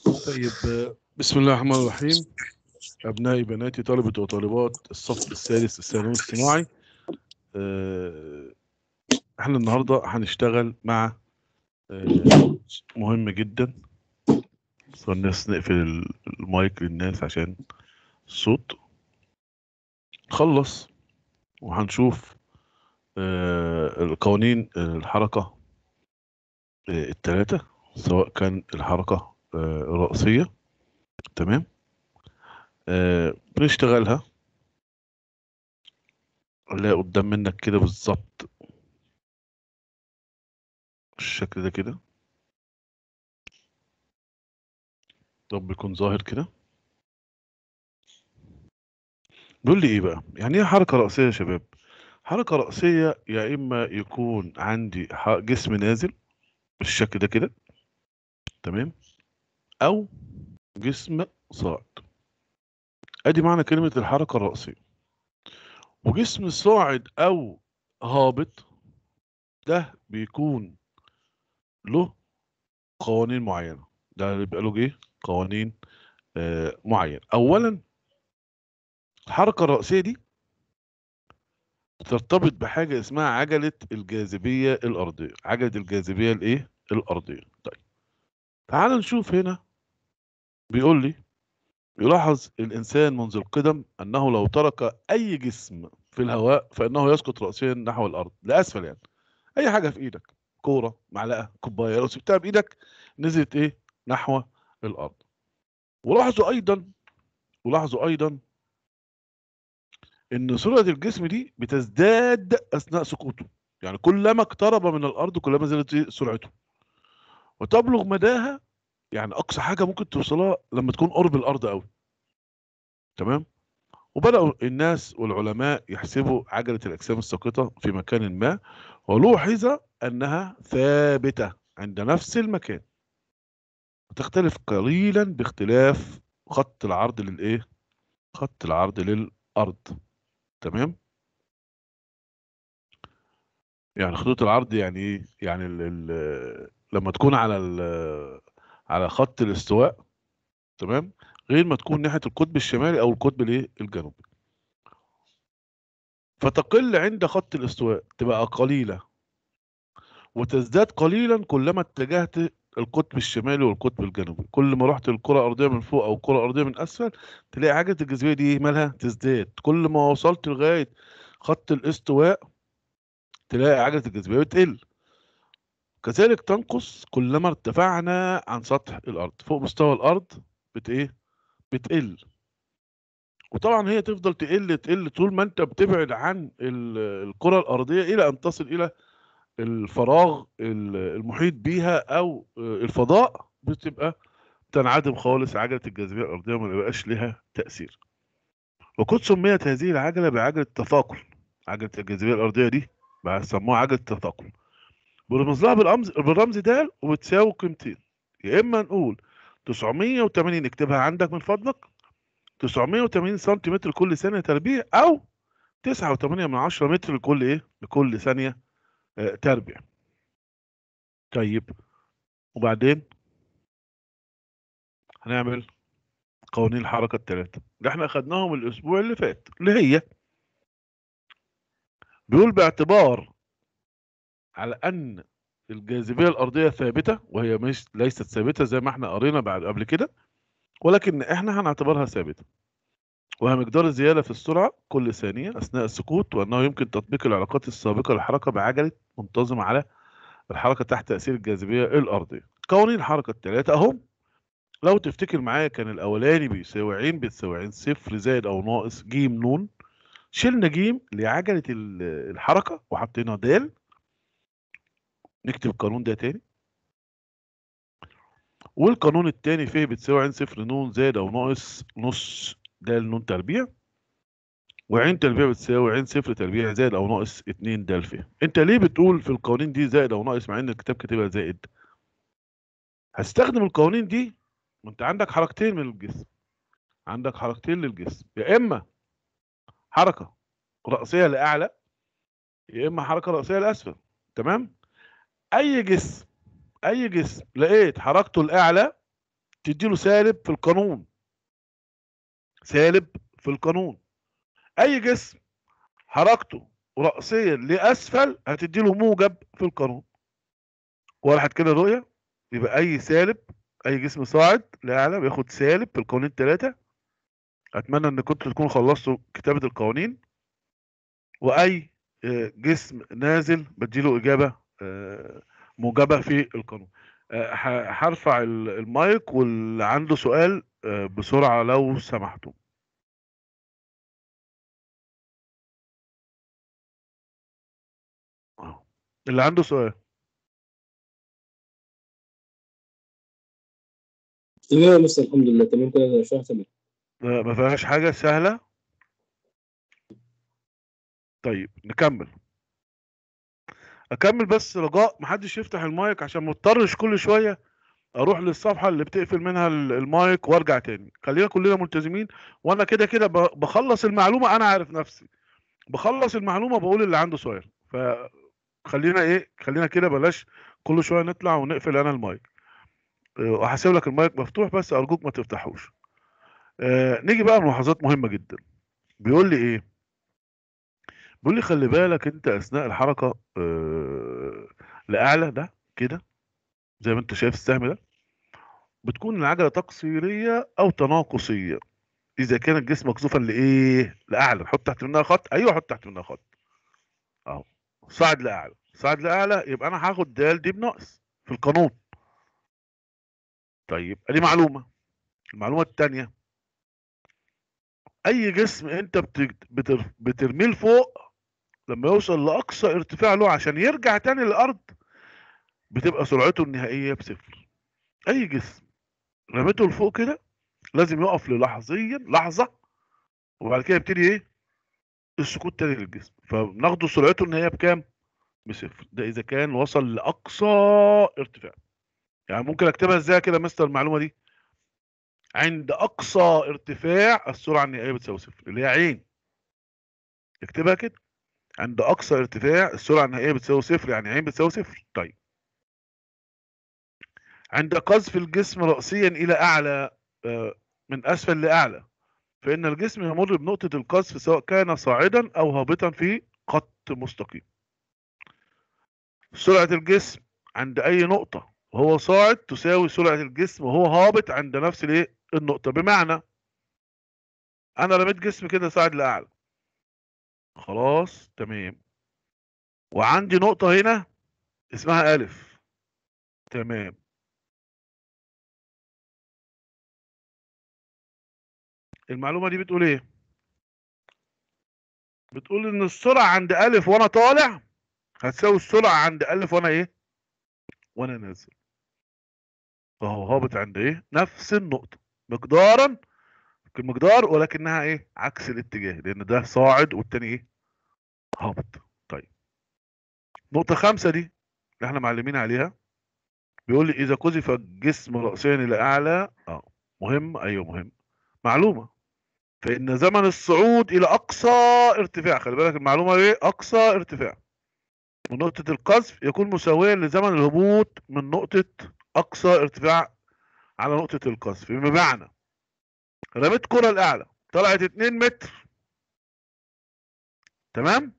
طيب آه، بسم الله الرحمن الرحيم أبنائي بناتي طلبة وطالبات الصف الثالث الثانوي الصناعي آه، احنا النهاردة هنشتغل مع آه، مهم جدا بس الناس نقفل ال- المايك للناس عشان الصوت خلص وهنشوف آه، القوانين الحركة آه، الثلاثة سواء كان الحركة آه، الرأسية تمام آه، بنشتغلها اللي قدام منك كده بالظبط الشكل ده كده رب يكون ظاهر كده بيقول لي ايه بقى يعني ايه حركة رأسية يا شباب حركة رأسية يا اما يكون عندي ح- جسم نازل بالشكل ده كده تمام او جسم صاعد ادي معنى كلمة الحركة الرأسية وجسم صاعد او هابط ده بيكون له قوانين معينة ده بيبقى له ايه قوانين آه معينة اولا الحركة الرأسية دي ترتبط بحاجة اسمها عجلة الجاذبية الأرضية عجلة الجاذبية الإيه؟ الأرضية طيب تعال نشوف هنا بيقول لي يلاحظ الإنسان منذ القدم أنه لو ترك أي جسم في الهواء فإنه يسقط رأسيا نحو الأرض لأسفل يعني أي حاجة في إيدك كورة معلقة كوباية لو سبتها بإيدك نزلت إيه؟ نحو الأرض ولاحظوا أيضا ولاحظوا أيضا ان سرعه الجسم دي بتزداد اثناء سقوطه يعني كلما اقترب من الارض كلما زادت إيه؟ سرعته وتبلغ مداها يعني اقصى حاجه ممكن توصلها لما تكون قرب الارض قوي تمام وبداوا الناس والعلماء يحسبوا عجله الاجسام الساقطه في مكان ما ولوحظ انها ثابته عند نفس المكان وتختلف قليلا باختلاف خط العرض للايه خط العرض للارض تمام يعني خطوط العرض يعني ايه يعني ال ال لما تكون على ال على خط الاستواء تمام غير ما تكون ناحيه القطب الشمالي او القطب الايه الجنوبي فتقل عند خط الاستواء تبقى قليله وتزداد قليلا كلما اتجهت القطب الشمالي والقطب الجنوبي كل ما رحت الكره الارضيه من فوق او الكره الارضيه من اسفل تلاقي عجله الجاذبيه دي إيه؟ مالها تزداد كل ما وصلت لغايه خط الاستواء تلاقي عجله الجاذبيه بتقل كذلك تنقص كلما ارتفعنا عن سطح الارض فوق مستوى الارض بت ايه بتقل وطبعا هي تفضل تقل تقل طول ما انت بتبعد عن ال- الكره الارضيه الى ان تصل الى الفراغ ال- المحيط بيها او الفضاء بتبقى تنعدم خالص عجله الجاذبيه الارضيه وما يبقاش لها تاثير وقد سميت هذه العجله بعجله التثاقل عجله الجاذبيه الارضيه دي بقى سموها عجله التثاقل برمز لها بالرمز بالرمز د وبتساوي قيمتين يا اما نقول 980 اكتبها عندك من فضلك 980 سنتيمتر كل ثانيه تربيع او 9.8 من 10 متر لكل ايه لكل ثانيه آه، تربيع طيب وبعدين هنعمل قوانين الحركه الثلاثه اللي احنا اخدناهم الاسبوع اللي فات اللي هي بيقول باعتبار على ان الجاذبيه الارضيه ثابته وهي مش ليست ثابته زي ما احنا قرينا بعد قبل كده ولكن احنا هنعتبرها ثابته وهي مقدار الزياده في السرعه كل ثانيه اثناء السقوط وانه يمكن تطبيق العلاقات السابقه للحركه بعجله منتظمه على الحركه تحت تاثير الجاذبيه الارضيه قوانين الحركه الثلاثه اهم لو تفتكر معايا كان الاولاني بيساوي عين بتساوي عين صفر زائد او ناقص ج نون شلنا ج لعجله ال- الحركه وحطينا د نكتب القانون ده تاني والقانون التاني فيه بتساوي عين صفر نون زائد او ناقص نص د نون تربيع وعين تربيع بتساوي عين صفر تربيع زائد او ناقص اتنين د ف انت ليه بتقول في القوانين دي زائد او ناقص مع ان الكتاب كاتبها زائد هستخدم القوانين دي ما انت عندك حركتين من الجسم عندك حركتين للجسم يا اما حركه راسيه لاعلى يا اما حركه راسيه لاسفل تمام اي جسم اي جسم لقيت حركته الاعلى تديله سالب في القانون سالب في القانون اي جسم حركته رأسيا لأسفل هتديله موجب في القانون واضحت كده الرؤية يبقى أي سالب أي جسم صاعد لأعلى بياخد سالب في القوانين الثلاثة أتمنى إن كنتوا تكونوا خلصتوا كتابة القوانين وأي آه، جسم نازل بديله إجابة آه، موجبة في القانون آه، ه- هرفع ال- المايك واللي عنده سؤال آه، بسرعة لو سمحتوا آه. اللي عنده سؤال تمام يا مستر الحمد لله تمام كده شرح تمام ما ما فيهاش حاجة سهلة طيب نكمل اكمل بس رجاء محدش يفتح المايك عشان ما اضطرش كل شويه اروح للصفحه اللي بتقفل منها ال- المايك وارجع تاني خلينا كلنا ملتزمين وانا كده كده ب- بخلص المعلومه انا عارف نفسي بخلص المعلومه بقول اللي عنده سؤال فخلينا ايه خلينا كده بلاش كل شويه نطلع ونقفل انا المايك أه، وهسيب لك المايك مفتوح بس ارجوك ما تفتحوش أه نيجي بقى ملاحظات مهمه جدا بيقول لي ايه بيقول لي خلي بالك انت اثناء الحركه أه لاعلى ده كده زي ما انت شايف السهم ده بتكون العجله تقصيريه او تناقصيه اذا كان الجسم مكسوفا لايه لاعلى حط تحت منها خط ايوه حط تحت منها خط اهو صاعد لاعلى صاعد لاعلى يبقى انا هاخد د دي بناقص في القانون طيب ادي معلومه المعلومه الثانيه اي جسم انت بت- بتر- بترميه لفوق لما يوصل لاقصى ارتفاع له عشان يرجع تاني للارض بتبقى سرعته النهائيه بصفر اي جسم رميته لفوق كده لازم يقف للحظيا لحظه وبعد كده يبتدي ايه السكوت تاني للجسم فبناخده سرعته النهائيه بكام بصفر ده اذا كان وصل لاقصى ارتفاع يعني ممكن اكتبها ازاي كده مستر المعلومه دي عند اقصى ارتفاع السرعه النهائيه بتساوي صفر اللي هي عين اكتبها كده عند اقصى ارتفاع السرعه النهائيه بتساوي صفر يعني عين بتساوي صفر طيب عند قذف الجسم رأسيا إلى أعلى آه، من أسفل لأعلى فإن الجسم يمر بنقطة القذف سواء كان صاعدا أو هابطا في خط مستقيم سرعة الجسم عند أي نقطة وهو صاعد تساوي سرعة الجسم وهو هابط عند نفس الايه النقطة بمعنى أنا رميت جسم كده صاعد لأعلى خلاص تمام وعندي نقطة هنا اسمها ألف تمام المعلومة دي بتقول ايه بتقول ان السرعة عند ألف وانا طالع هتساوي السرعة عند ألف وانا ايه وانا نازل فهو هابط عند ايه نفس النقطة مقدارا كمقدار ولكنها ايه عكس الاتجاه لان ده صاعد والتاني ايه هابط طيب نقطة خمسة دي اللي احنا معلمين عليها بيقول لي اذا قذف الجسم رأسيا الى اعلى اه مهم ايوه مهم معلومة فإن زمن الصعود إلى أقصى ارتفاع خلي بالك المعلومة إيه أقصى ارتفاع من نقطة القذف يكون مساويا لزمن الهبوط من نقطة أقصى ارتفاع على نقطة القذف بمعنى رميت كرة الأعلى طلعت 2 متر تمام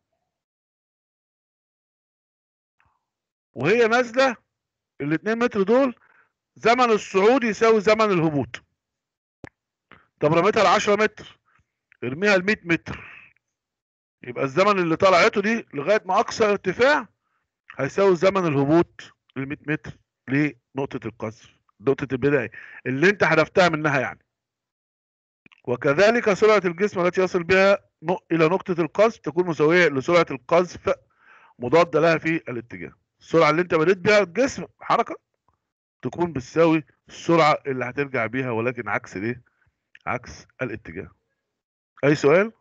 وهي نازلة ال 2 متر دول زمن الصعود يساوي زمن الهبوط طب رميتها ل 10 متر ارميها ل 100 متر يبقى الزمن اللي طلعته دي لغايه ما اقصى ارتفاع هيساوي زمن الهبوط ل 100 متر لنقطه القذف نقطه البدايه اللي انت حذفتها منها يعني وكذلك سرعه الجسم التي يصل بها نق- الى نقطه القذف تكون مساويه لسرعه القذف مضاده لها في الاتجاه السرعه اللي انت بديت بها الجسم حركه تكون بتساوي السرعه اللي هترجع بيها ولكن عكس الايه عكس الاتجاه اي سؤال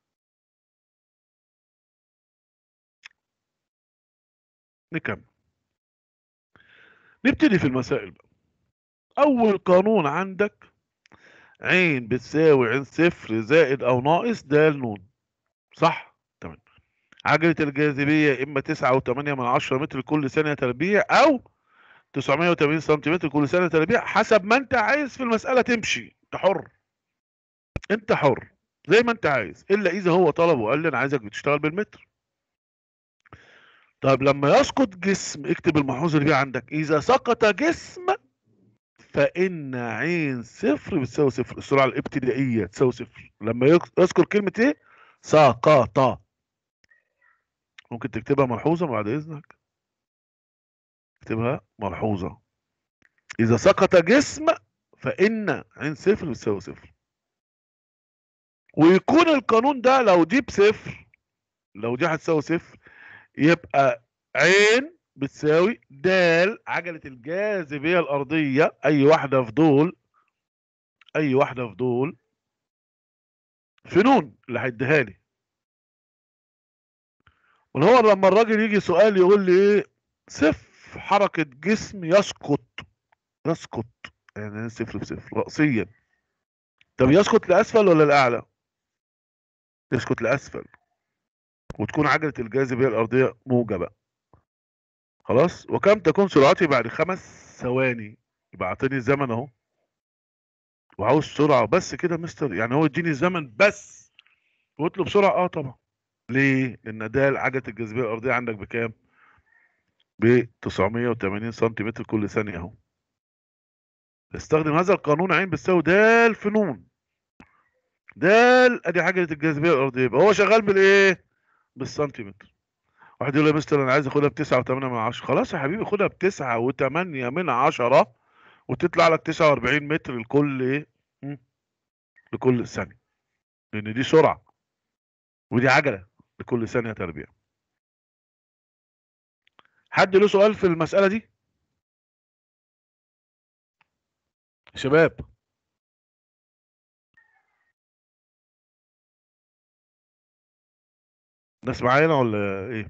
نكمل نبتدي في المسائل بقى اول قانون عندك عين بتساوي عين صفر زائد او ناقص د نون صح تمام عجلة الجاذبية اما تسعة وتمانية من عشرة متر كل ثانية تربيع او 980 سنتيمتر كل سنه تربيع حسب ما انت عايز في المساله تمشي انت حر انت حر زي ما انت عايز الا اذا هو طلب وقال لي انا عايزك بتشتغل بالمتر طيب لما يسقط جسم اكتب الملحوظه اللي عندك اذا سقط جسم فان عين صفر بتساوي صفر السرعه الابتدائيه تساوي صفر لما يك- يذكر كلمه ايه سقط ممكن تكتبها ملحوظه بعد اذنك اكتبها ملحوظه اذا سقط جسم فان عين صفر بتساوي صفر ويكون القانون ده لو دي بصفر لو دي هتساوي صفر يبقى عين بتساوي د عجلة الجاذبية الأرضية أي واحدة في دول أي واحدة في دول في نون اللي هيديها لي هو لما الراجل يجي سؤال يقول لي ايه صف حركة جسم يسقط يسقط يعني صفر بصفر رأسيا طب يسقط لأسفل ولا لأعلى؟ يسقط لأسفل وتكون عجلة الجاذبية الأرضية موجبة خلاص وكم تكون سرعتي بعد خمس ثواني يبقى اعطيني الزمن اهو وعاوز سرعة بس كده مستر يعني هو يديني الزمن بس واطلب سرعة اه طبعا ليه؟ لأن ده عجلة الجاذبية الأرضية عندك بكام؟ ب 980 سنتيمتر كل ثانية اهو استخدم هذا القانون عين بتساوي د في نون د ادي عجلة الجاذبية الأرضية يبقى هو شغال بالايه؟ بالسنتيمتر واحد يقول لي يا مستر انا عايز اخدها بتسعة وثمانية من عشرة خلاص يا حبيبي خدها بتسعة وثمانية من عشرة وتطلع لك تسعة واربعين متر لكل ايه مم. لكل ثانية لان دي سرعة ودي عجلة لكل ثانية تربيع حد له سؤال في المسألة دي شباب ناس معانا ولا ايه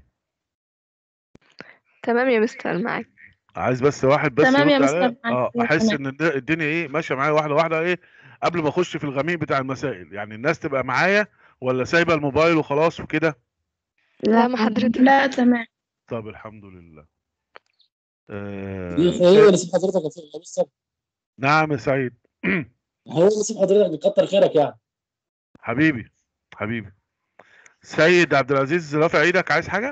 تمام يا مستر معاك عايز بس واحد بس تمام يا يرد مستر، عليا. معاك. اه يا احس تمام. ان الد- الدنيا ايه ماشيه معايا واحده واحده ايه قبل ما اخش في الغميق بتاع المسائل يعني الناس تبقى معايا ولا سايبه الموبايل وخلاص وكده لا ما حضرتك لا تمام طب الحمد لله آه هو نسيب حضرتك يا فندم، يا مستر نعم يا سعيد هو نسيب حضرتك كتر خيرك يعني حبيبي حبيبي سيد عبد العزيز رافع ايدك عايز حاجه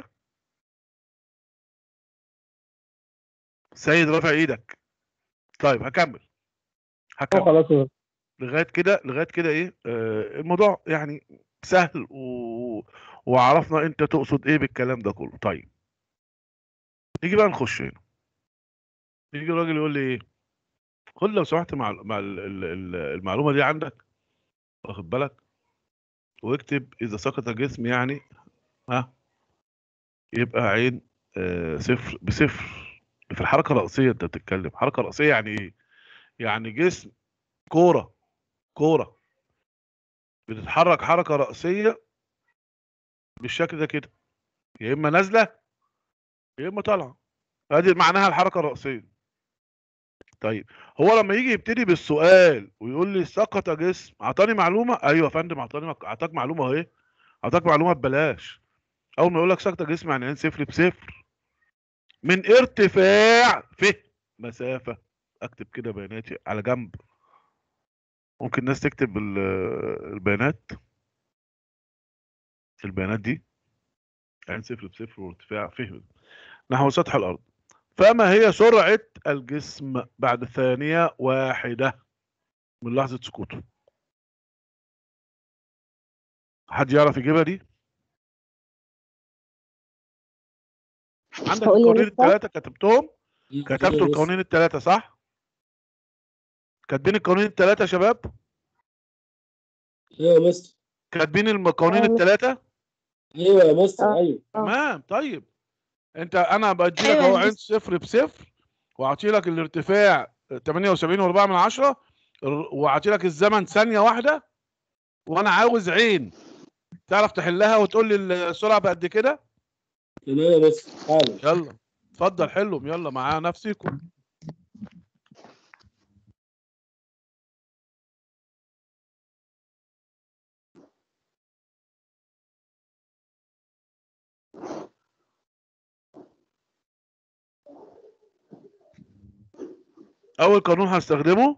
سيد رافع ايدك طيب هكمل هكمل خلاص يا لغايه كده لغايه كده ايه آه الموضوع يعني سهل و... وعرفنا انت تقصد ايه بالكلام ده كله طيب نيجي بقى نخش هنا يجي الراجل يقول لي ايه خد لو سمحت مع, مع ال- ال- ال- المعلومه دي عندك واخد بالك واكتب اذا سقط الجسم يعني ها يبقى عين آه صفر بصفر في الحركه الرأسيه انت بتتكلم حركه رأسيه يعني ايه يعني جسم كوره كوره بتتحرك حركه رأسيه بالشكل ده كده يا اما نازله يا اما طالعه ادي معناها الحركه الرأسيه طيب هو لما يجي يبتدي بالسؤال ويقول لي سقط جسم اعطاني معلومه ايوه يا فندم اعطاني اعطاك معلومه اهي اعطاك معلومه ببلاش اول ما يقول لك سقط جسم يعني عين صفر بصفر من ارتفاع ف مسافه اكتب كده بياناتي على جنب ممكن الناس تكتب ال- البيانات البيانات دي عين صفر بصفر وارتفاع ف نحو سطح الارض فما هي سرعة الجسم بعد ثانية واحدة من لحظة سقوطه حد يعرف يجيبها دي عندك هقول يا القوانين مستر؟ الثلاثة كتبتهم كتبتوا مستر. القوانين الثلاثة صح كاتبين القوانين الثلاثة يا شباب ايوه يا مستر كاتبين القوانين أيوة. الثلاثة ايوه يا مستر آه. ايوه آه. تمام طيب انت انا بدي لك أيوة يا اهو عين مستر. صفر بصفر واعطي لك الارتفاع 78 و4 من عشرة واعطي لك الزمن ثانية واحدة وانا عاوز عين تعرف تحلها وتقول لي السرعة بقد كده تمام يا مستر حاضر يلا اتفضل حلهم يلا مع نفسكم اول قانون هستخدمه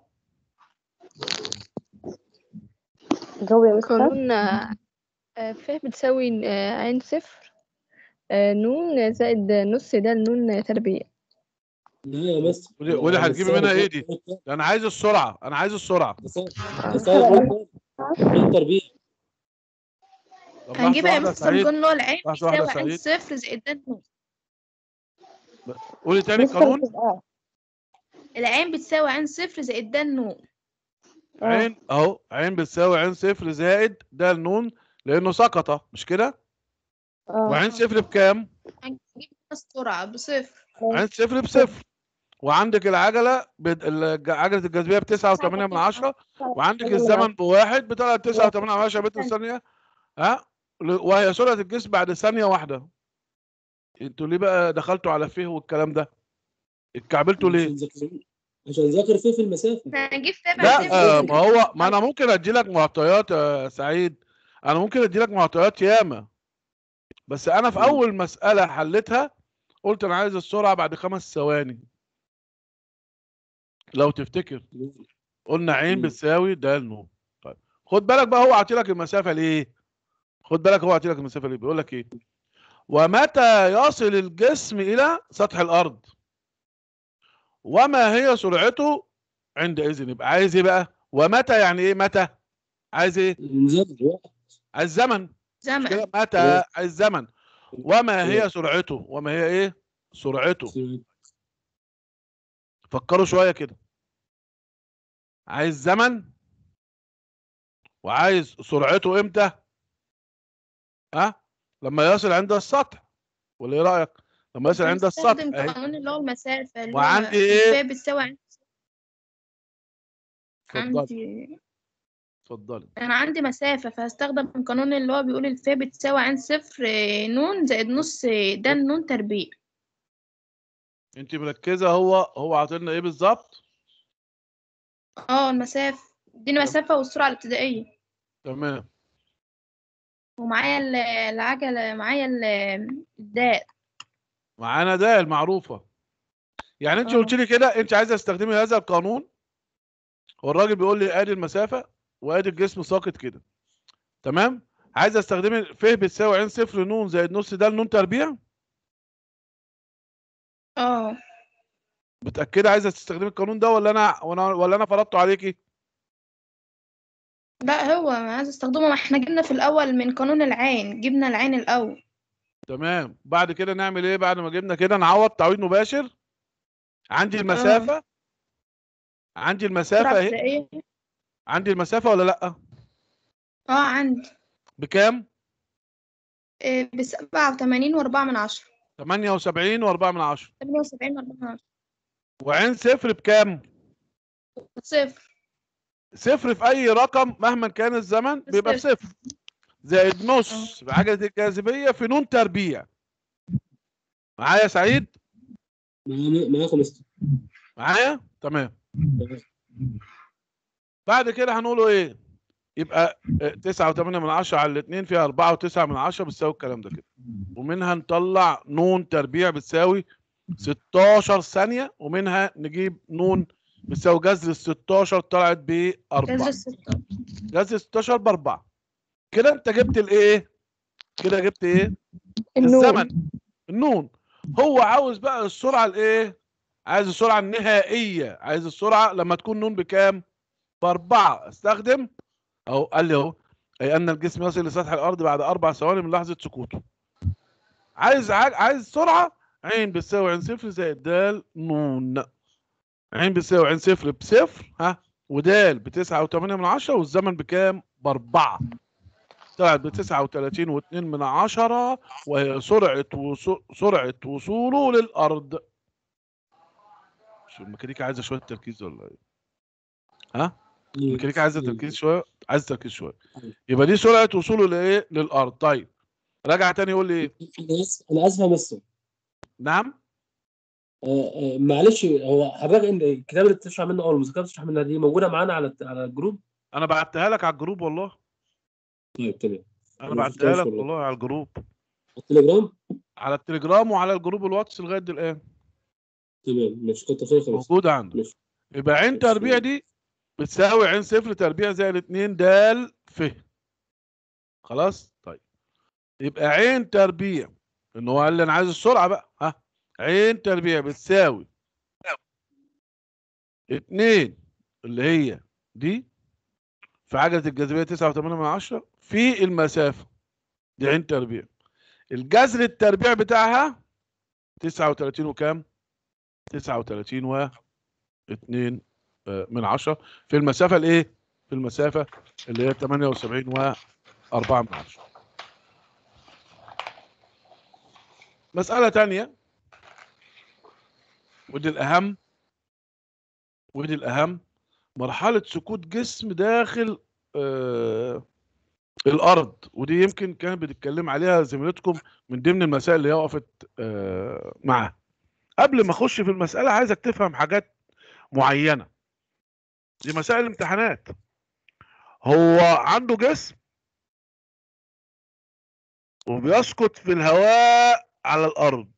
جاوب يا مستر قانون آه، آه، ف بتساوي آه، عين صفر آه، نون زائد نص ده نون تربيع لا يا مستر ودي- ودي هتجيبي منها ايه دي؟ انا عايز السرعه انا عايز السرعه عين تربيع طب هنجيب لحظة يا واحدة مستر سعيد. نقول له العين لحظة واحدة بيساوي عين سعيد. صفر زائد ده النون قولي تاني مستر القانون تبقى العين بتساوي عين صفر زائد ده النون آه. عين اهو عين بتساوي عين صفر زائد ده النون لانه سقط مش كده اه وعين صفر بكام هنجيب السرعة بصفر عين صفر بصفر وعندك العجله بد... الج- عجله الجاذبيه ب 9.8 من عشرة وعندك الزمن بواحد بطلع 9.8 من عشرة متر في الثانيه ها ل- وهي سرعه الجسم بعد ثانيه واحده انتوا ليه بقى دخلتوا على فيه والكلام ده اتكعبلتوا ليه عشان ذاكر- عشان ذاكر فيه في المسافة هنجيب تابع لا صفر آه، ما هو ما انا ممكن ادي لك معطيات يا سعيد انا ممكن ادي لك معطيات ياما بس انا في مم. اول مساله حليتها قلت انا عايز السرعه بعد خمس ثواني لو تفتكر قلنا عين مم. بتساوي ده نون طيب خد بالك بقى هو عاطي لك المسافه ليه خد بالك هو عاطي لك المسافه ليه بيقول لك ايه ومتى يصل الجسم الى سطح الارض وما هي سرعته عندئذ يبقى عايز ايه بقى ومتى يعني ايه متى عايز ايه نزل وقت عايز زمن زمن كده متى تمام. عايز زمن وما هي تمام. سرعته وما هي ايه سرعته فكروا شويه كده عايز زمن وعايز سرعته امتى ها لما يصل عند السطح ولا ايه رايك لما يصل عند السطح بنستخدم اهي قانون اللي هو المسافة اللي هو وعندي إيه؟ الف بتساوي عين اتفضلي عندي اتفضلي أنا عندي مسافة فهستخدم قانون اللي هو بيقول الف بتساوي عين صفر آه، نون زائد نص آه، ده النون تربيع انت مركزه هو هو عاطلنا ايه بالظبط اه المسافة دي المسافة والسرعة الابتدائية تمام ومعايا ال- العجلة معايا ال- الدال معانا ده المعروفه يعني انت اه. قلت لي كده انت عايزه تستخدمي هذا القانون والراجل بيقول لي ادي المسافه وادي الجسم ساقط كده تمام عايزه استخدمي ف بتساوي عين صفر نون زائد نص ده نون تربيع اه متاكده عايزه تستخدمي القانون ده ولا انا ولا ولا انا فرضته عليكي لا هو أنا عايز استخدمه ما احنا جبنا في الأول من قانون العين جبنا العين الأول تمام بعد كده نعمل ايه بعد ما جبنا كده نعوض تعويض مباشر عندي المسافه عندي سرعة المسافه اهي ابتدائية عندي المسافه ولا لا اه عندي بكام آه، بسبعة وتمانين وأربعة من عشرة 78 و4 من عشرة تمانية وسبعين وأربعة من عشرة وعين صفر بكام صفر صفر في اي رقم مهما كان الزمن بيبقى بصفر. بصفر زائد نص بعجله الجاذبيه في نون تربيع معايا يا سعيد معايا معايا خمسة معايا تمام بعد كده هنقوله ايه يبقى آه، تسعة وثمانية من عشرة على الاتنين فيها أربعة وتسعة من عشرة بتساوي الكلام ده كده ومنها نطلع نون تربيع بتساوي 16 ثانية ومنها نجيب نون بتساوي جذر ال 16 طلعت جذر بأربعة الستة جذر 16 بأربعة كده أنت جبت الإيه؟ كده جبت إيه؟ النون الزمن النون هو عاوز بقى السرعة الإيه؟ عايز السرعة النهائية عايز السرعة لما تكون نون بكام؟ بأربعة استخدم أهو قال لي أهو أي أن الجسم يصل لسطح الأرض بعد أربع ثواني من لحظة سقوطه عايز عايز, عايز سرعة عين بتساوي عين صفر زائد دال نون عين بتساوي عين صفر بصفر ها ودال بتسعة وثمانية من عشرة والزمن بكام؟ بأربعة طلعت بتسعة وتلاتين واتنين من عشرة وهي سرعة وصو... سرعة وصوله للأرض شو الميكانيكا عايزة شوية تركيز ولا ايه؟ ها؟ الميكانيكا عايزة تركيز شوية عايزة تركيز شوية يبقى دي سرعة وصوله لإيه؟ للأرض طيب راجع تاني يقول لي ايه؟ انا اسف انا اسف يا مستر نعم؟ آه، آه، معلش هو حضرتك إن- الكتاب اللي بتشرح منه او المذكره اللي بتشرح منها دي موجوده معانا على الت- على الجروب أنا بعتها لك على الجروب والله طيب تمام أنا ما بعتها شفتهاش لك والله. والله على الجروب التليجرام على التليجرام وعلى الجروب الواتس لغاية الآن تمام مش كتر خير خلاص موجودة عندك ماشي يبقى عين تربيع دي بتساوي عين صفر تربيع زائد 2 دال ف خلاص طيب يبقى عين تربيع ان هو قال لي انا عايز السرعه بقى ها عين تربيع بتساوي 2 اللي هي دي في عجله الجاذبيه 9.8 من عشرة في المسافه دي عين تربيع الجذر التربيع بتاعها 39 وكام 39 و 2 آه، من عشرة في المسافة الايه؟ في المسافة اللي هي 78 و 4 من عشرة. مسألة تانية ودي الأهم ودي الأهم مرحلة سقوط جسم داخل آه الأرض ودي يمكن كانت بتتكلم عليها زميلتكم من ضمن المسائل اللي هي وقفت آه معاها. قبل ما أخش في المسألة عايزك تفهم حاجات معينة. دي مسائل امتحانات هو عنده جسم وبيسقط في الهواء على الارض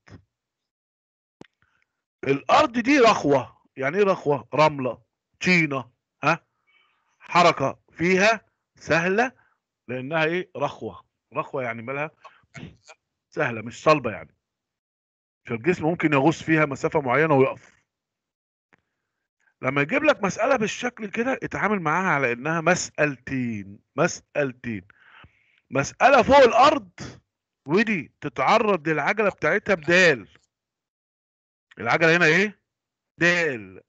الارض دي رخوه يعني ايه رخوه رمله طينه ها حركه فيها سهله لانها ايه رخوه رخوه يعني مالها سهله مش صلبه يعني فالجسم ممكن يغوص فيها مسافه معينه ويقف لما يجيب لك مسألة بالشكل كده اتعامل معاها على انها مسألتين مسألتين مسألة فوق الارض ودي تتعرض للعجلة بتاعتها بدال العجلة هنا ايه دال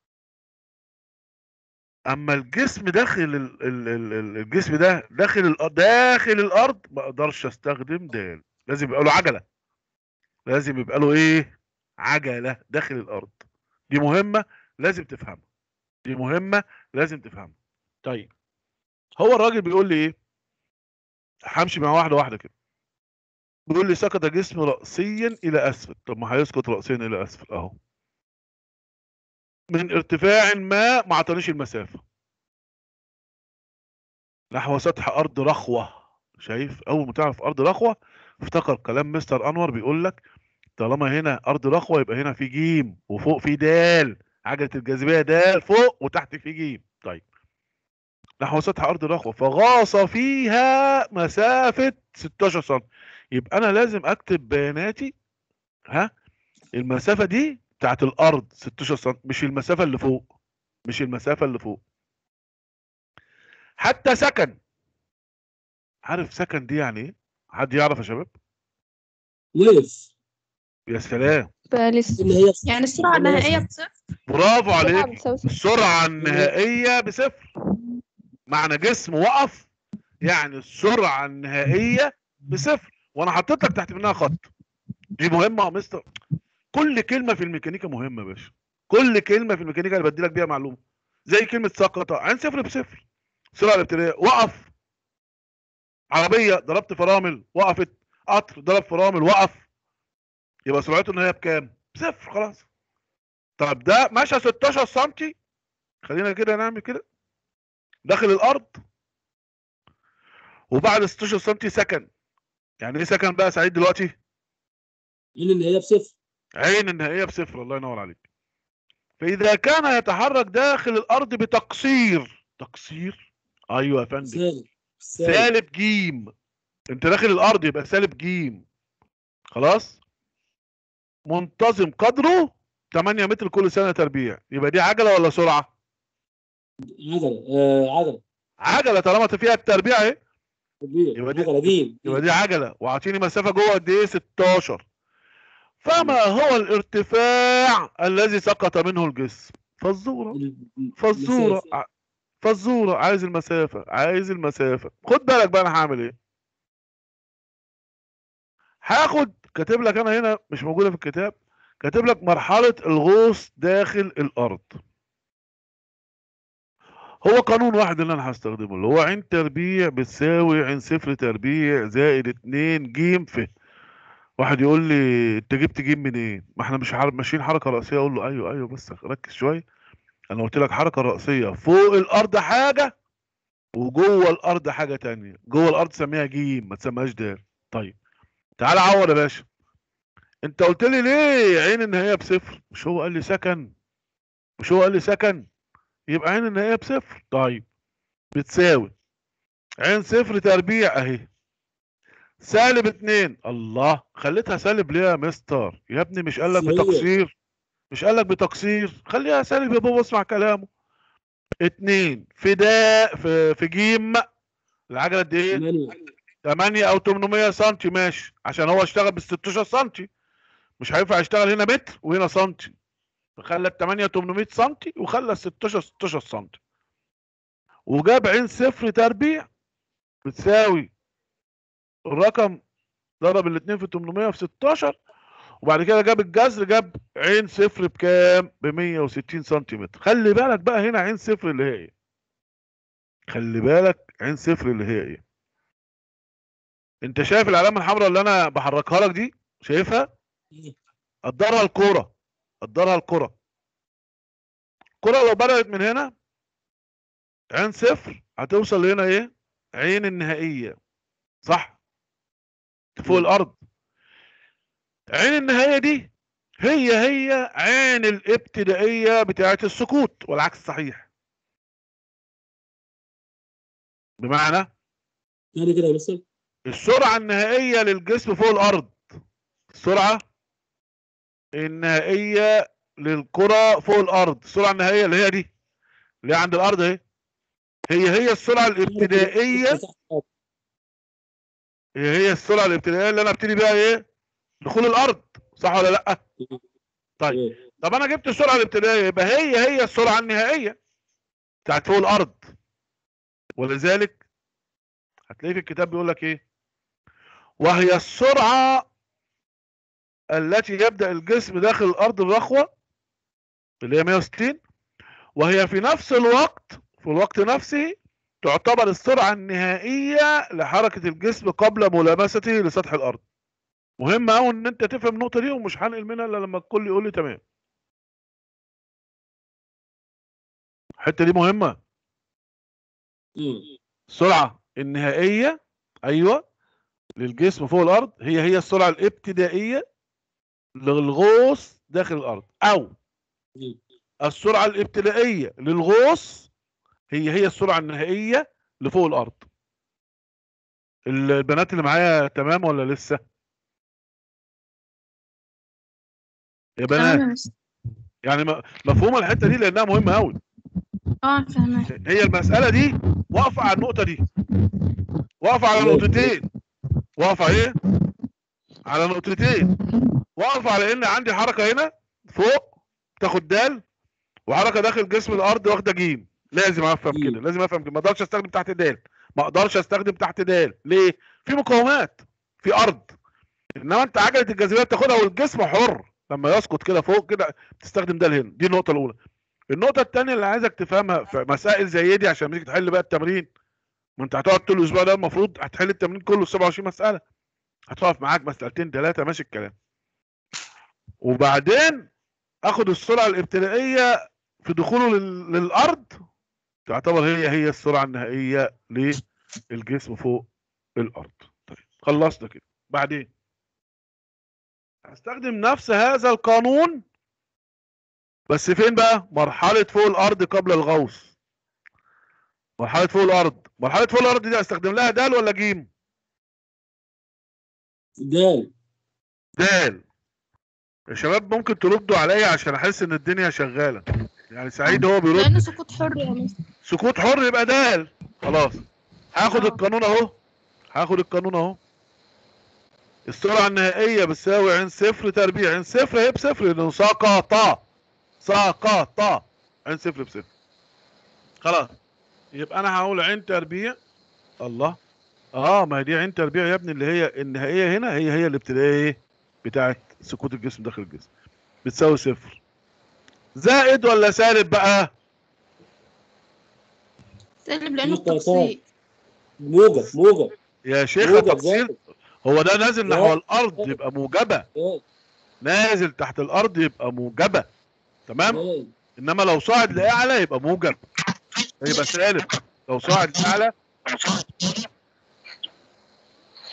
اما الجسم داخل ال ال ال ال- الجسم ده داخل الأرض داخل الارض ما اقدرش استخدم دال لازم يبقى له عجلة لازم يبقى له ايه عجلة داخل الارض دي مهمة لازم تفهمها دي مهمة لازم تفهمها طيب هو الراجل بيقول لي ايه همشي مع واحدة واحدة كده بيقول لي سقط جسم رأسيا إلى أسفل طب ما هيسقط رأسيا إلى أسفل أهو من ارتفاع ما ما اعطانيش المسافة نحو سطح أرض رخوة شايف أول ما تعرف أرض رخوة افتكر كلام مستر أنور بيقول لك طالما هنا أرض رخوة يبقى هنا في جيم وفوق في دال عجلة الجاذبية دال فوق وتحت في جيم طيب نحو سطح أرض رخوة فغاص فيها مسافة 16 سم يبقى أنا لازم أكتب بياناتي ها المسافة دي بتاعت الأرض 16 سم مش المسافة اللي فوق مش المسافة اللي فوق حتى سكن عارف سكن دي يعني ايه؟ حد يعرف يا شباب؟ وقف يا سلام بقى لسه ان هي يعني السرعة النهائية بصفر برافو السرعة عليك بتساوي صفر. السرعة النهائية بصفر معنى جسم وقف يعني السرعة النهائية بصفر وانا حطيت لك تحت منها خط دي مهمة يا مستر كل كلمة في الميكانيكا مهمة يا باشا كل كلمة في الميكانيكا اللي بدي لك بيها معلومة زي كلمة سقط عين صفر بصفر السرعة الابتدائية وقف عربية ضربت فرامل وقفت قطر ضرب فرامل وقف يبقى سرعته النهائية بكام؟ بصفر خلاص طب ده مشى 16 سم خلينا كده نعمل كده داخل الارض وبعد 16 سم سكن يعني ايه سكن بقى سعيد دلوقتي يقول ان هي بصفر عين النهائيه بصفر الله ينور عليك فاذا كان يتحرك داخل الارض بتقصير تقصير ايوه يا فندم سالب سالب سالب جيم انت داخل الارض يبقى سالب جيم خلاص منتظم قدره 8 متر كل سنه تربيع يبقى دي عجله ولا سرعه عجله آه عجله عجله طالما فيها التربيع اهي كبير يبقى دي- عجله جيم يبقى دي عجله واعطيني مسافه جوه قد ايه 16 فما هو الارتفاع الذي سقط منه الجسم فالزوره ال- فالزوره المسافة. ع- فالزوره عايز المسافه عايز المسافه خد بالك بقى انا هعمل ايه هاخد كاتب لك انا هنا مش موجوده في الكتاب كاتب لك مرحله الغوص داخل الارض هو قانون واحد اللي انا هستخدمه اللي هو عين تربيع بتساوي عين صفر تربيع زائد 2 جيم ف واحد يقول لي انت جبت جيم منين؟ ما احنا مش حر... ماشيين حركه راسيه اقول له ايوه ايوه بس ركز شويه انا قلت لك حركه راسيه فوق الارض حاجه وجوه الارض حاجه تانية جوه الارض سميها جيم ما تسميهاش دال طيب تعال عوض يا باشا انت قلت لي ليه عين ان هي بصفر مش هو قال لي سكن مش هو قال لي سكن يبقى عين النهائيه بصفر طيب بتساوي عين صفر تربيع اهي سالب اتنين الله خليتها سالب ليه يا مستر يا ابني مش قال لك هي. بتقصير مش قال لك بتقصير خليها سالب يا بابا اسمع كلامه اتنين في دا في في جيم العجله قد ايه 8 8 او 800 سم ماشي عشان هو اشتغل بال 16 سم مش هينفع يشتغل هنا متر وهنا سم فخلى ال 8 800 سم وخلى ال 16 16 سم وجاب عين صفر تربيع بتساوي الرقم ضرب الاثنين في 800 في 16 وبعد كده جاب الجذر جاب عين صفر بكام؟ ب 160 سنتيمتر خلي بالك بقى هنا عين صفر اللي هي ايه؟ خلي بالك عين صفر اللي هي ايه؟ انت شايف العلامه الحمراء اللي انا بحركها لك دي؟ شايفها؟ قدرها الكوره قدرها الكوره الكوره لو بدأت من هنا عين صفر هتوصل لهنا ايه؟ عين النهائيه صح؟ فوق مم. الارض عين النهايه دي هي هي عين الابتدائيه بتاعه السكوت والعكس صحيح بمعنى تاني كده يا مستر السرعه النهائيه للجسم فوق الارض السرعه النهائيه للكره فوق الارض السرعه النهائيه اللي هي دي اللي هي عند الارض اهي هي هي السرعه الابتدائيه هي هي السرعه الابتدائيه اللي انا ابتدي بيها ايه دخول الارض صح ولا لا طيب طب انا جبت السرعه الابتدائيه يبقى هي هي السرعه النهائيه بتاعت فوق الارض ولذلك هتلاقي في الكتاب بيقول لك ايه وهي السرعه التي يبدا الجسم داخل الارض الرخوه اللي هي 160 وهي في نفس الوقت في الوقت نفسه تعتبر السرعه النهائيه لحركه الجسم قبل ملامسته لسطح الارض مهم قوي ان انت تفهم النقطه دي ومش هنقل منها الا لما الكل يقول لي تمام الحته دي مهمه مم. السرعه النهائيه ايوه للجسم فوق الارض هي هي السرعه الابتدائيه للغوص داخل الارض او مم. السرعه الابتدائيه للغوص هي هي السرعه النهائيه لفوق الارض البنات اللي معايا تمام ولا لسه يا تمام بنات يا مستر يعني م- مفهومه الحته دي لانها مهمه قوي اه فاهمة هي المساله دي واقفه على النقطه دي واقفه على ماشي. نقطتين واقفه ايه على نقطتين واقفه على ان عندي حركه هنا فوق تاخد دال وحركه داخل جسم الارض واخده جيم لازم افهم مم. كده لازم افهم كده ما اقدرش استخدم تحت دال ما اقدرش استخدم تحت دال ليه في مقاومات في ارض انما انت عجله الجاذبيه بتاخدها والجسم حر لما يسقط كده فوق كده تستخدم دال هنا دي النقطه الاولى النقطه الثانيه اللي عايزك تفهمها في مسائل زي دي عشان تيجي تحل بقى التمرين ما انت هتقعد طول الاسبوع ده المفروض هتحل التمرين كله 27 مساله هتقف معاك مسألتين ثلاثه ماشي الكلام وبعدين اخد السرعه الابتدائيه في دخوله لل- للارض تعتبر هي هي السرعه النهائيه للجسم فوق الارض طيب خلصنا كده بعدين هستخدم نفس هذا القانون بس فين بقى مرحله فوق الارض قبل الغوص مرحله فوق الارض مرحله فوق الارض دي استخدم لها دال ولا جيم دال دال يا شباب ممكن تردوا عليا عشان احس ان الدنيا شغاله يعني سعيد هو بيرد لأنه سقوط حر يا مستر سكوت حر يبقى دال خلاص هاخد آه. القانون اهو هاخد القانون اهو السرعه النهائيه بتساوي عين صفر تربيع عين صفر هي بصفر لانه سقط سقط عين صفر بصفر خلاص يبقى انا هقول عين تربيع الله اه ما هي دي عين تربيع يا ابني اللي هي النهائيه هنا هي هي الابتدائيه بتاعت سكوت الجسم داخل الجسم بتساوي صفر زائد ولا سالب بقى سالب لأنه نقطة التقسيط موجب موجب يا شيخ موجب تقصير زائد هو ده نازل لا. نحو الارض يبقى موجبه زائد نازل تحت الارض يبقى موجبه تمام زائد انما لو صاعد لاعلى يبقى موجب يبقى سالب لو صاعد لاعلى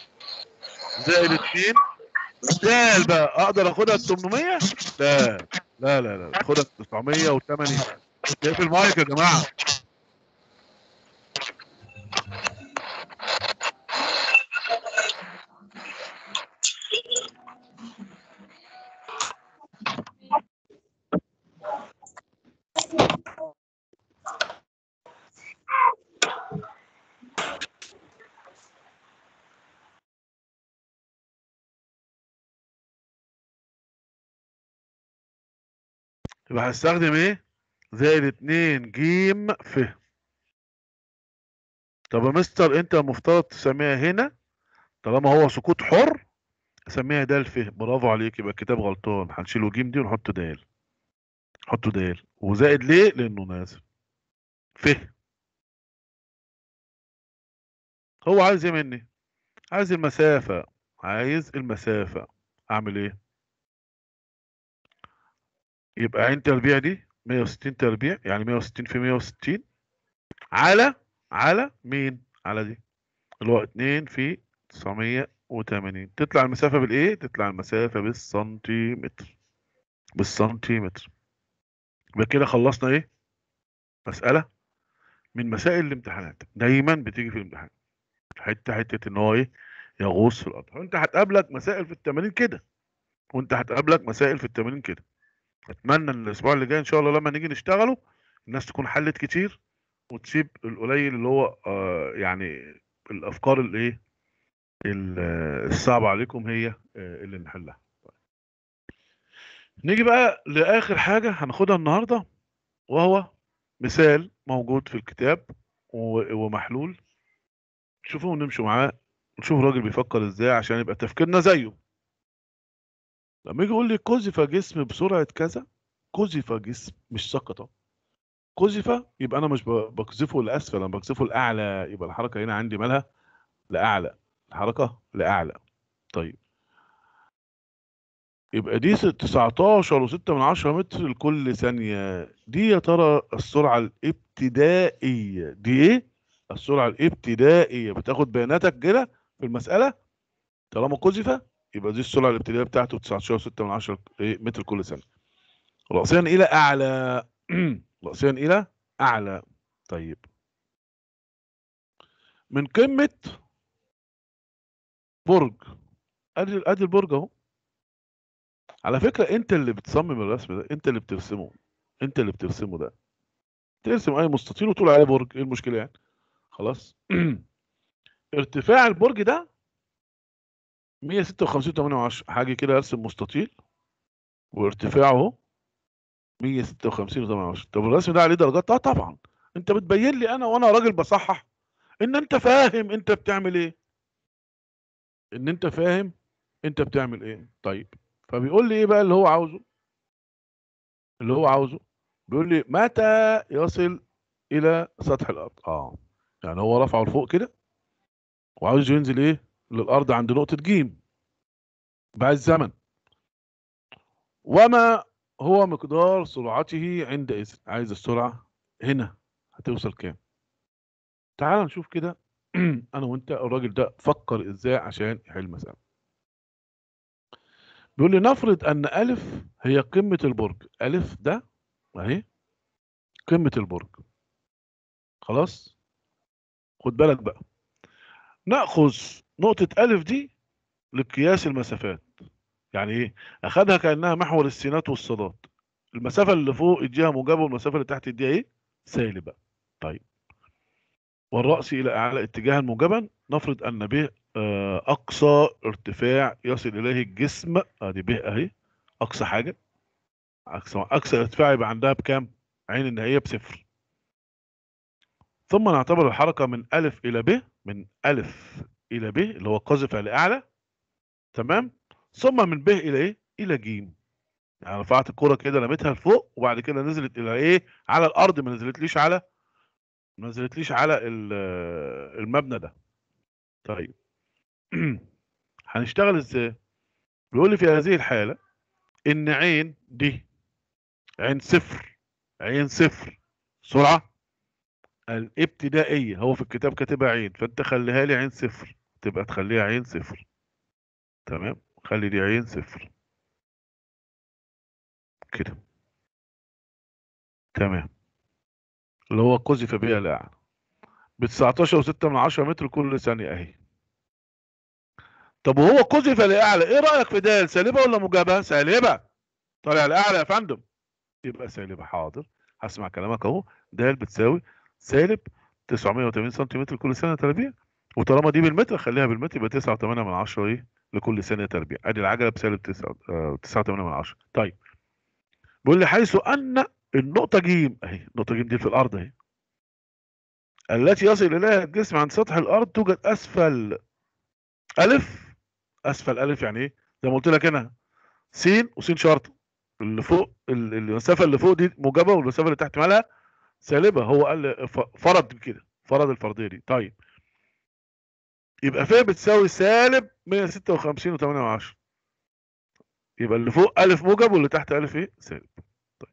زائد 2 دال بقى اقدر اخدها ال 800 لا لا لا لا خدها 980 اقفل المايك يا جماعه يبقى هستخدم ايه زائد 2 جيم ف طب يا مستر انت المفترض تسميها هنا طالما هو سكوت حر سميها دال ف برافو عليك يبقى الكتاب غلطان هنشيله جيم دي ونحط دال حطه دال وزائد ليه لانه نازل ف هو عايز ايه مني عايز المسافة عايز المسافة اعمل ايه يبقى عين تربيع دي 160 تربيع يعني 160 في 160 على على مين على دي اللي هو 2 في 980 تطلع المسافة بالايه تطلع المسافة بالسنتيمتر بالسنتيمتر يبقى كده خلصنا ايه مسألة من مسائل الامتحانات دايما بتيجي في الامتحان حتة حتة ان هو ايه يغوص في الارض وانت هتقابلك مسائل في التمارين كده وانت هتقابلك مسائل في التمارين كده اتمنى ان الاسبوع اللي جاي ان شاء الله لما نيجي نشتغله الناس تكون حلت كتير وتسيب القليل اللي هو آه يعني الافكار الايه ال- الصعبه عليكم هي آه اللي نحلها نيجي بقى لاخر حاجه هناخدها النهارده وهو مثال موجود في الكتاب و- ومحلول شوفوا ونمشوا معاه نشوف الراجل بيفكر ازاي عشان يبقى تفكيرنا زيه لما يجي يقول لي قذف جسم بسرعة كذا قذف جسم مش سقط قذف يبقى انا مش ب- بقذفه لاسفل انا بقذفه لاعلى يبقى الحركة هنا عندي مالها لاعلى الحركة لاعلى طيب يبقى دي س- 19 و6 من 10 متر لكل ثانية دي يا ترى السرعة الابتدائية دي ايه؟ السرعة الابتدائية بتاخد بياناتك كده في المسألة طالما قذف يبقى دي السرعة الابتدائية بتاعته 19 و6 من 10 إيه متر كل ثانية رأسيا إلى أعلى رأسيا إلى أعلى طيب من قمة برج ادي ادي البرج اهو على فكرة انت اللي بتصمم الرسم ده انت اللي بترسمه انت اللي بترسمه ده ترسم اي مستطيل وتقول عليه برج ايه المشكلة يعني خلاص ارتفاع البرج ده 156 8 حاجة كده ارسم مستطيل وارتفاعه اهو 156 8 طب الرسم ده عليه درجات اه طبعا انت بتبين لي انا وانا راجل بصحح ان انت فاهم انت بتعمل ايه ان انت فاهم انت بتعمل ايه طيب فبيقول لي ايه بقى اللي هو عاوزه اللي هو عاوزه بيقول لي متى يصل الى سطح الارض اه يعني هو رفعه لفوق كده وعاوز ينزل ايه للارض عند نقطة جيم بعد الزمن وما هو مقدار سرعته عندئذ عايز السرعة هنا هتوصل كام تعال نشوف كده انا وانت الراجل ده فكر ازاي عشان يحل المسألة بيقول لي نفرض ان الف هي قمة البرج الف ده اهي قمة البرج خلاص خد بالك بقى ناخذ نقطة الف دي لقياس المسافات يعني ايه اخدها كانها محور السينات والصادات المسافة اللي فوق اديها موجبة والمسافة اللي تحت اديها ايه سالبة طيب والرأس إلى أعلى اتجاها موجبا نفرض أن به آه، أقصى ارتفاع يصل إليه الجسم أدي به أهي أقصى حاجة أقصى أقصى ارتفاع يبقى عندها بكام؟ عين النهائية بصفر ثم نعتبر الحركة من ألف إلى ب من ألف إلى ب اللي هو قذف لأعلى تمام؟ ثم من ب إلى إيه؟ إلى جيم يعني رفعت الكرة كده رميتها لفوق وبعد كده نزلت إلى إيه؟ على الأرض ما نزلتليش على ما نزلتليش على ال- المبنى ده طيب هنشتغل ازاي بيقول لي في هذه الحالة ان عين دي عين صفر عين صفر سرعة الابتدائية هو في الكتاب كاتبها عين فانت خليها لي عين صفر تبقى تخليها عين صفر تمام خلي دي عين صفر كده تمام اللي هو قذف بها الأعلى ب 19.6 من 10 متر كل ثانية أهي طب وهو قذف لأعلى إيه رأيك في ده سالبة ولا موجبة؟ سالبة طالع لأعلى يا فندم يبقى سالبة حاضر هسمع كلامك أهو د بتساوي سالب 980 سنتيمتر كل ثانية تربيع وطالما دي بالمتر خليها بالمتر يبقى 9.8 من 10 إيه لكل ثانية تربيع ادي العجلة بسالب 9 9.8 من 10 طيب بيقول لي حيث ان النقطة ج اهي النقطة ج دي في الارض اهي التي يصل اليها الجسم عند سطح الارض توجد اسفل الف اسفل الف يعني ايه زي ما قلت لك هنا س وس شرطة اللي فوق ال- المسافة اللي فوق دي موجبة والمسافة اللي تحت مالها سالبة هو قال ف- فرض كده فرض الفرضية دي طيب يبقى ف بتساوي سالب 156 و8 من 10 يبقى اللي فوق ألف موجب واللي تحت ألف إيه؟ سالب. طيب.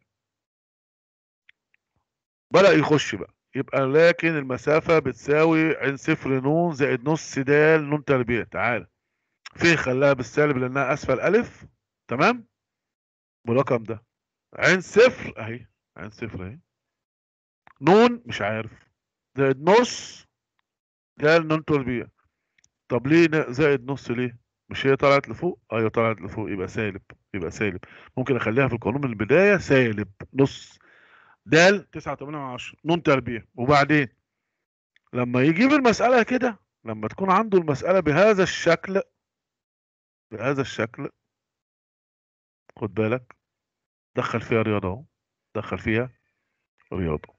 بدأ يخش بقى يبقى لكن المسافة بتساوي عين صفر نون زائد نص د نون تربيع تعالى في خلاها بالسالب لأنها أسفل ألف تمام؟ بالرقم ده عين صفر أهي عين صفر أهي نون مش عارف زائد نص د نون تربيع طب ليه ن- زائد نص ليه؟ مش هي طلعت لفوق؟ ايوه طلعت لفوق يبقى سالب يبقى سالب ممكن اخليها في القانون من البدايه سالب نص د 9.8 نون تربيع وبعدين لما يجيب المساله كده لما تكون عنده المساله بهذا الشكل بهذا الشكل خد بالك دخل فيها رياضه اهو دخل فيها رياضه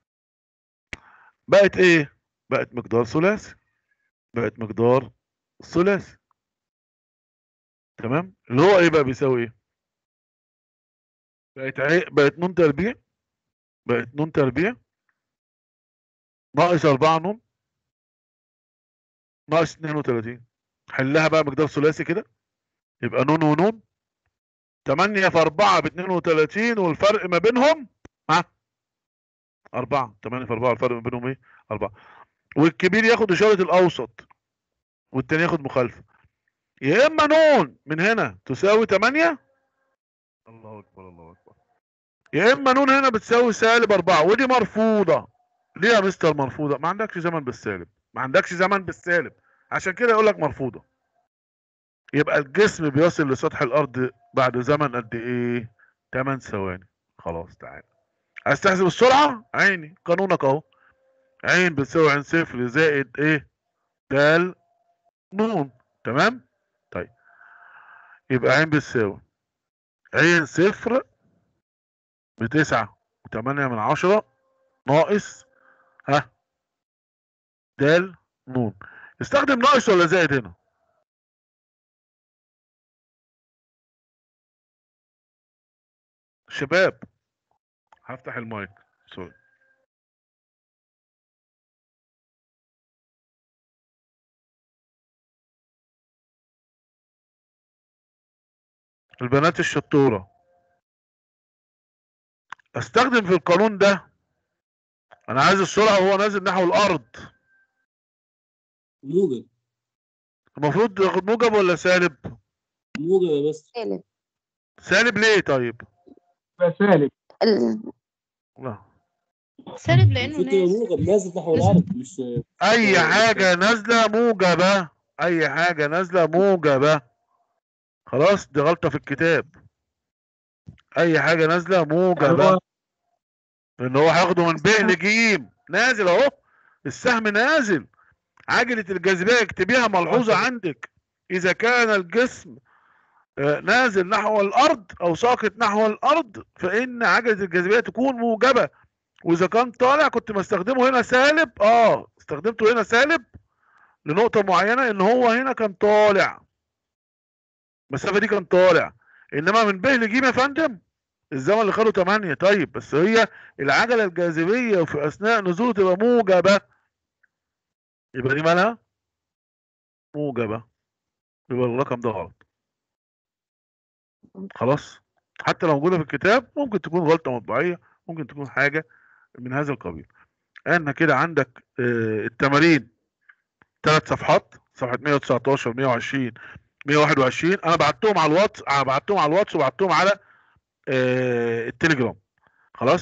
بقت ايه؟ بقت مقدار ثلاثي بقت مقدار ثلاثي تمام اللي هو ايه بقى بيساوي ايه بقت عي... بقت نون تربيع بقت نون تربيع ناقص 4 نون ناقص 32 حلها بقى مقدار ثلاثي كده يبقى نون ونون 8 في 4 ب 32 والفرق ما بينهم ها 4 8 في 4 الفرق ما بينهم ايه 4 والكبير ياخد اشاره الاوسط والتاني ياخد مخالفه يا اما نون من هنا تساوي 8 الله اكبر الله اكبر يا اما نون هنا بتساوي سالب 4 ودي مرفوضه ليه يا مستر مرفوضه ما عندكش زمن بالسالب ما عندكش زمن بالسالب عشان كده يقول لك مرفوضه يبقى الجسم بيصل لسطح الارض بعد زمن قد ايه 8 ثواني خلاص تعالى عايز تحسب السرعه عيني قانونك اهو عين بتساوي عين صفر زائد ايه د نون تمام طيب يبقى عين بتساوي عين صفر بتسعة وتمانية من عشرة ناقص ها د نون استخدم ناقص ولا زائد هنا شباب هفتح المايك سوري البنات الشطورة استخدم في القانون ده انا عايز السرعة وهو نازل نحو الارض موجب المفروض ياخد موجب ولا سالب موجب يا مستر سالب سالب ليه طيب سالب ال- لا سالب لانه المفروض تبقى نازل موجب نازل نحو الارض مش اي حاجة نازلة موجبة اي حاجة نازلة موجبة خلاص دي غلطة في الكتاب اي حاجة نازلة موجبة لان هو هياخده من ب لجيم نازل اهو السهم نازل عجلة الجاذبية اكتبيها ملحوظة عندك اذا كان الجسم آه، نازل نحو الارض او ساقط نحو الارض فان عجلة الجاذبية تكون موجبة واذا كان طالع كنت بستخدمه هنا سالب اه استخدمته هنا سالب لنقطة معينة ان هو هنا كان طالع المسافة دي كان طالع انما من ب لج يا فندم الزمن اللي خده 8 طيب بس هي العجلة الجاذبية في اثناء نزوله تبقى موجبة يبقى دي مالها موجبة يبقى الرقم ده غلط خلاص حتى لو موجودة في الكتاب ممكن تكون غلطة مطبعية ممكن تكون حاجة من هذا القبيل انا كده عندك آه، التمارين ثلاث صفحات صفحة 119 120 121 انا بعتهم على الواتس انا بعتهم على الواتس وبعتهم على آه، التليجرام خلاص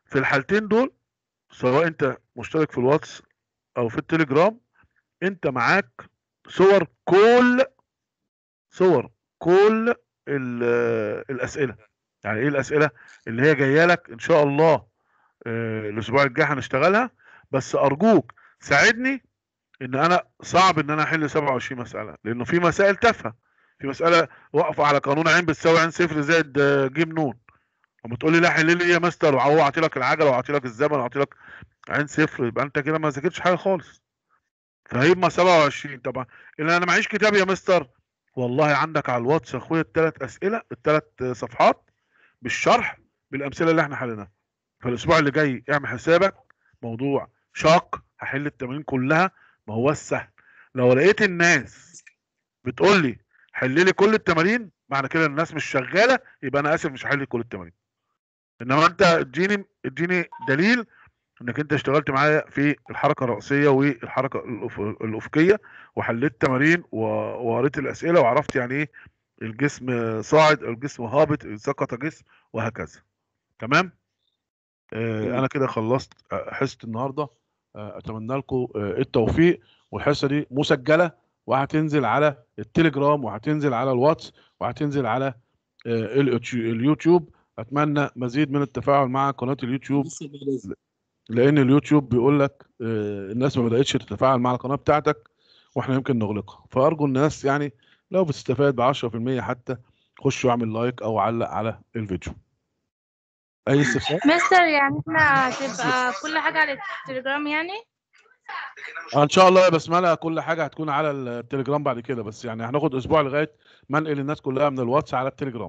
في الحالتين دول سواء انت مشترك في الواتس او في التليجرام انت معاك صور كل صور كل ال- الاسئله يعني ايه الاسئله اللي هي جايه لك ان شاء الله آه، الاسبوع الجاي هنشتغلها بس ارجوك ساعدني ان انا صعب ان انا احل 27 مساله لانه في مسائل تافهه في مساله واقفه على قانون عين بتساوي عين صفر زائد آه، ج نون لما تقول لي لا حل لي ايه يا مستر وهو اعطي لك العجله واعطي لك الزمن واعطي لك عين صفر يبقى انت كده ما ذاكرتش حاجه خالص فهيبقى 27 طبعا ان انا معيش كتاب يا مستر والله عندك على الواتس يا اخويا الثلاث اسئله الثلاث صفحات بالشرح بالامثله اللي احنا حليناها فالاسبوع اللي جاي اعمل حسابك موضوع شاق هحل التمارين كلها ما هو سهل لو لقيت الناس بتقول لي حل لي كل التمارين معنى كده الناس مش شغاله يبقى انا اسف مش هحل كل التمارين انما انت اديني اديني دليل انك انت اشتغلت معايا في الحركه الرئيسيه والحركه الأف- الافقيه وحليت تمارين و- وقريت الاسئله وعرفت يعني ايه الجسم صاعد او الجسم هابط سقط جسم وهكذا تمام آه تمام. انا كده خلصت آه، حصه النهارده آه، اتمنى لكم آه، التوفيق والحصه دي مسجله وهتنزل على التليجرام وهتنزل على الواتس وهتنزل على آه، اليوتيو- اليوتيوب اتمنى مزيد من التفاعل مع قناه اليوتيوب لسه بعد إذنك. لان اليوتيوب بيقول لك آه، الناس ما بداتش تتفاعل مع القناه بتاعتك واحنا يمكن نغلقها فارجو الناس يعني لو بتستفاد ب 10% حتى خش واعمل لايك او علق على الفيديو اي استفسار مستر يعني احنا هتبقى كل حاجة على التليجرام يعني آه، ان شاء الله يا بسمله كل حاجه هتكون على التليجرام بعد كده بس يعني هناخد اسبوع لغايه ما انقل الناس كلها من الواتس على التليجرام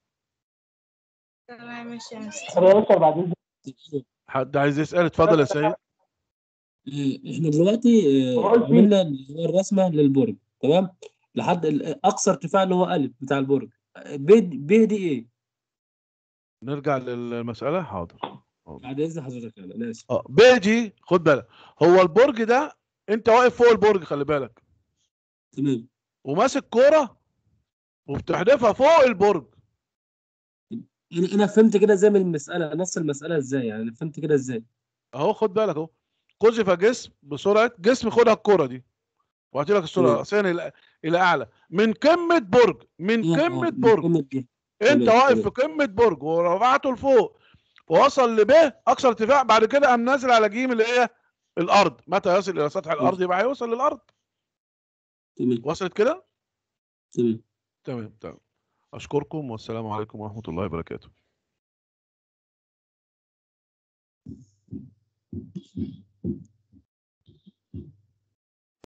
تمام ماشي يا مستر طب يا مستر بعد إذنك. حد عايز يسال اتفضل يا سيد آه، احنا دلوقتي آه، عملنا اللي هو الرسمه للبرج تمام لحد ال- اقصى ارتفاع اللي هو الف بتاع البرج آه، ب ب دي ايه نرجع للمساله حاضر بعد اذن حضرتك انا انا اسف اه بيجي خد بالك هو البرج ده انت واقف فوق البرج خلي بالك تمام وماسك كوره وبتحدفها فوق البرج انا انا فهمت كده زي من المساله نص المساله ازاي يعني فهمت كده ازاي اهو خد بالك اهو قذف جسم بسرعه جسم خدها الكوره دي وهاتي لك الصوره تمام. راسيا الى الى اعلى من قمه برج من آه، آه، قمه من برج قمة دي. انت تمام، واقف تمام. في قمه برج ورفعته لفوق ووصل لب اقصى ارتفاع بعد كده قام نازل على جيم اللي هي الارض متى يصل الى سطح الارض يبقى هيوصل للارض تمام وصلت كده تمام تمام تمام اشكركم والسلام عليكم ورحمه الله وبركاته